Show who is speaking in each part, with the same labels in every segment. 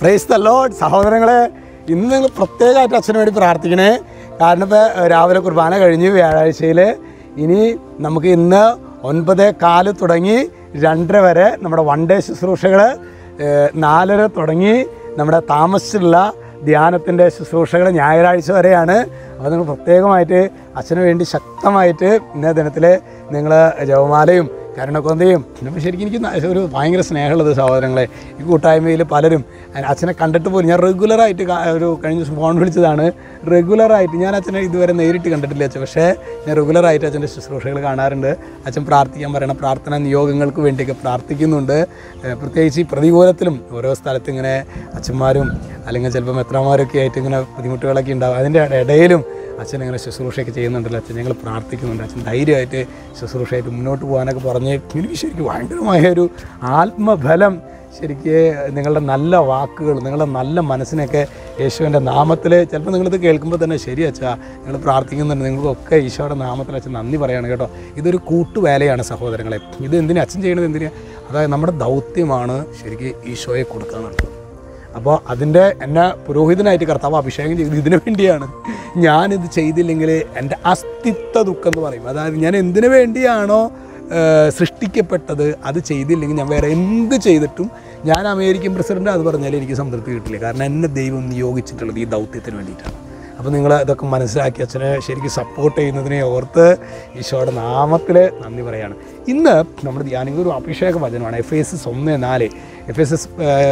Speaker 1: praise the load സഹോദരങ്ങളെ ഇന്ന് നിങ്ങൾ പ്രത്യേകമായിട്ട് അച്ഛന് വേണ്ടി പ്രാർത്ഥിക്കണേ കാരണം ഇപ്പോൾ രാവിലെ കുർബാന കഴിഞ്ഞ് വ്യാഴാഴ്ചയിൽ ഇനി നമുക്ക് ഇന്ന് ഒൻപത് കാല് തുടങ്ങി രണ്ടര വരെ നമ്മുടെ വൺ ഡേ ശുശ്രൂഷകൾ നാലര തുടങ്ങി നമ്മുടെ താമസിച്ചുള്ള ധ്യാനത്തിൻ്റെ ശുശ്രൂഷകൾ ഞായറാഴ്ച വരെയാണ് അപ്പോൾ നിങ്ങൾ പ്രത്യേകമായിട്ട് അച്ഛന് വേണ്ടി ശക്തമായിട്ട് ഇന്നേ ദിനത്തിൽ നിങ്ങൾ ജവമാലയും കരുണക്കൊന്തയും പിന്നെ ശരിക്കും എനിക്ക് ന- ഒരു ഭയങ്കര സ്നേഹമുള്ളത് സഹോദരങ്ങളെ ഈ കൂട്ടായ്മയിൽ പലരും അ- അച്ഛനെ കണ്ടിട്ട് പോലും ഞാൻ റെഗുലറായിട്ട് കാ- ഒരു കഴിഞ്ഞ ദിവസം ഫോൺ വിളിച്ചതാണ് റെഗുലറായിട്ട് ഞാൻ അച്ഛനെ ഇതുവരെ നേരിട്ട് കണ്ടിട്ടില്ല അച്ഛൻ പക്ഷേ ഞാൻ റെഗുലറായിട്ട് അച്ഛൻ്റെ ശുശ്രൂഷകൾ കാണാറുണ്ട് അച്ഛൻ പ്രാർത്ഥിക്കാൻ പറയണം പ്രാർത്ഥന നിയോഗങ്ങൾക്ക് വേണ്ടിയൊക്കെ പ്രാർത്ഥിക്കുന്നുണ്ട് ഏഹ് പ്രത്യേകിച്ച് ഈ പ്രതികൂലത്തിലും ഓരോ സ്ഥലത്ത് ഇങ്ങനെ അച്ഛന്മാരും അല്ലെങ്കിൽ ചിലപ്പോൾ മെത്രമാരൊക്കെ ആയിട്ട് ഇങ്ങനെ ബുദ്ധിമുട്ടുകളൊക്കെ ഉണ്ടാവും അതിൻ്റെ ഇടയിലും അച്ഛൻ ഇങ്ങനെ ശുശ്രൂഷയൊക്കെ ചെയ്യുന്നുണ്ടല്ലോ അച്ഛൻ ഞങ്ങൾ പ്രാർത്ഥിക്കുന്നുണ്ട് അച്ഛൻ ധൈര്യമായിട്ട് ശുശ്രൂഷയായിട്ട് മുന്നോട്ട് പോകാനൊക്കെ പറഞ്ഞ് എനിക്ക് ശരിക്കും ഭയങ്കരമായ ഒരു ആത്മബലം ശരിക്ക് നിങ്ങളുടെ നല്ല വാക്കുകൾ നിങ്ങളുടെ നല്ല മനസ്സിനൊക്കെ യേശുവിൻ്റെ നാമത്തിൽ ചിലപ്പോൾ നിങ്ങളിത് കേൾക്കുമ്പോൾ തന്നെ ശരി അച്ഛാ നിങ്ങൾ പ്രാർത്ഥിക്കുന്നുണ്ട് നിങ്ങൾക്കൊക്കെ ഈശോയുടെ നാമത്തിൽ അച്ഛൻ നന്ദി പറയാണ് കേട്ടോ ഇതൊരു കൂട്ടുവേലയാണ് സഹോദരങ്ങളെ ഇത് എന്തിനാ അച്ഛൻ ചെയ്യണത് എന്തിനാ അതായത് നമ്മുടെ ദൗത്യമാണ് ശരിക്ക് ഈശോയെ കൊടുക്കുക എന്നുള്ളത് അപ്പോൾ അതിൻ്റെ എന്നെ പുരോഹിതനായിട്ട് കർത്താവ് അഭിഷേകം ചെയ്തത് ഇതിനു വേണ്ടിയാണ് ഞാനിത് ചെയ്തില്ലെങ്കിൽ എൻ്റെ അസ്തിത്വ ദുഃഖം എന്ന് പറയും അതായത് ഞാൻ എന്തിനു വേണ്ടിയാണോ ഏഹ്, സൃഷ്ടിക്കപ്പെട്ടത് അത് ചെയ്തില്ലെങ്കിൽ ഞാൻ വേറെ എന്ത് ചെയ്തിട്ടും ഞാൻ അമേരിക്കൻ പ്രസിഡന്റ് അത് പറഞ്ഞാൽ എനിക്ക് സംതൃപ്തി കിട്ടില്ല കാരണം എന്നെ ദൈവം നിയോഗിച്ചിട്ടുള്ളത് ഈ ദൗത്യത്തിന് വേണ്ടിയിട്ടാണ് അപ്പോൾ നിങ്ങൾ ഇതൊക്കെ മനസ്സിലാക്കി അച്ഛനെ ശരിക്കും സപ്പോർട്ട് ചെയ്യുന്നതിനെ ഓർത്ത് ഈശോയുടെ നാമത്തിൽ നന്ദി പറയാണ് ഇന്ന് നമ്മുടെ ധ്യാനിക്കുന്ന ഒരു അഭിഷേക വചനമാണ് എഫ് എസ് എസ് ഒന്ന് നാല് എഫ് എസ് എസ്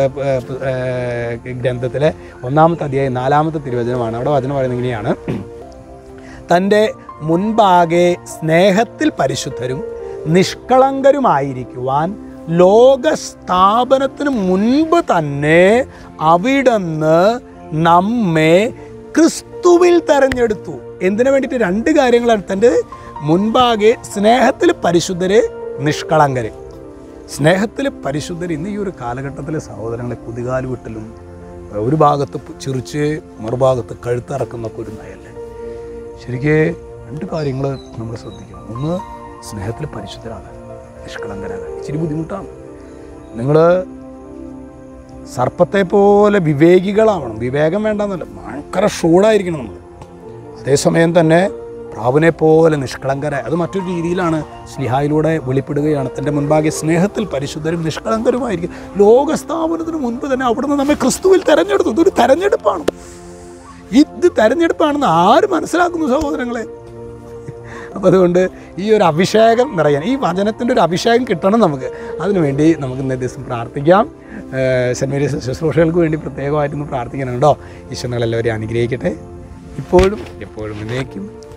Speaker 1: ഗ്രന്ഥത്തിലെ ഒന്നാമത്തെ അധ്യായം നാലാമത്തെ തിരുവചനമാണ് അവിടെ വചനം പറയുന്നത് ഇങ്ങനെയാണ് തൻ്റെ മുൻപാകെ സ്നേഹത്തിൽ പരിശുദ്ധരും നിഷ്കളങ്കരുമായിരിക്കുവാൻ ലോകസ്ഥാപനത്തിന് മുൻപ് തന്നെ അവിടുന്ന് നമ്മെ ക്രിസ്തുവിൽ തെരഞ്ഞെടുത്തു എന്തിനു വേണ്ടിയിട്ട് രണ്ട് കാര്യങ്ങളാണ് തൻ്റെ മുൻപാകെ സ്നേഹത്തിൽ പരിശുദ്ധര് നിഷ്കളങ്കര് സ്നേഹത്തിൽ പരിശുദ്ധർ ഇന്ന് ഈ ഒരു കാലഘട്ടത്തിലെ സഹോദരങ്ങളെ കുതികാല് വിട്ടലും ഒരു ഭാഗത്ത് ചിറിച്ച് മറുഭാഗത്ത് കഴുത്തിറക്കുന്നൊക്കെ ഒരു നയല്ലേ ശരിക്ക് രണ്ട് കാര്യങ്ങൾ നമ്മൾ ശ്രദ്ധിക്കണം ഒന്ന് സ്നേഹത്തിൽ പരിശുദ്ധരാകാൻ നിഷ്കളങ്കരാകാൻ ഇച്ചിരി ബുദ്ധിമുട്ടാണ് നിങ്ങൾ സർപ്പത്തെ പോലെ വിവേകികളാവണം വിവേകം വേണ്ടെന്നല്ല ഭയങ്കര ഷൂടായിരിക്കണം നമ്മൾ അതേസമയം തന്നെ പ്രാവിനെ പോലെ നിഷ്കളങ്കരായ അത് മറ്റൊരു രീതിയിലാണ് സ്ലിഹായിലൂടെ വെളിപ്പെടുകയാണ് തൻ്റെ മുൻപാകെ സ്നേഹത്തിൽ പരിശുദ്ധരും നിഷ്കളങ്കരുമായിരിക്കും ലോകസ്ഥാപനത്തിന് മുൻപ് തന്നെ അവിടുന്ന് നമ്മെ ക്രിസ്തുവിൽ തെരഞ്ഞെടുത്തു ഇതൊരു തെരഞ്ഞെടുപ്പാണ് ഇത് തെരഞ്ഞെടുപ്പാണെന്ന് ആര് മനസ്സിലാക്കുന്നു സഹോദരങ്ങളെ അപ്പോൾ അതുകൊണ്ട് ഈ ഒരു അഭിഷേകം നിറയാൻ ഈ വചനത്തിൻ്റെ ഒരു അഭിഷേകം കിട്ടണം നമുക്ക് അതിനുവേണ്ടി നമുക്ക് ഇന്നേ ദിവസം പ്രാർത്ഥിക്കാം ഏഹ് സെൻറ്റ് മേരീസ് ശുശ്രൂഷകൾക്ക് വേണ്ടി പ്രത്യേകമായിട്ടൊന്ന് പ്രാർത്ഥിക്കണം കേട്ടോ ഈശ്വരങ്ങളെല്ലാവരെയും അനുഗ്രഹിക്കട്ടെ ഇപ്പോഴും എപ്പോഴും എന്നേക്കും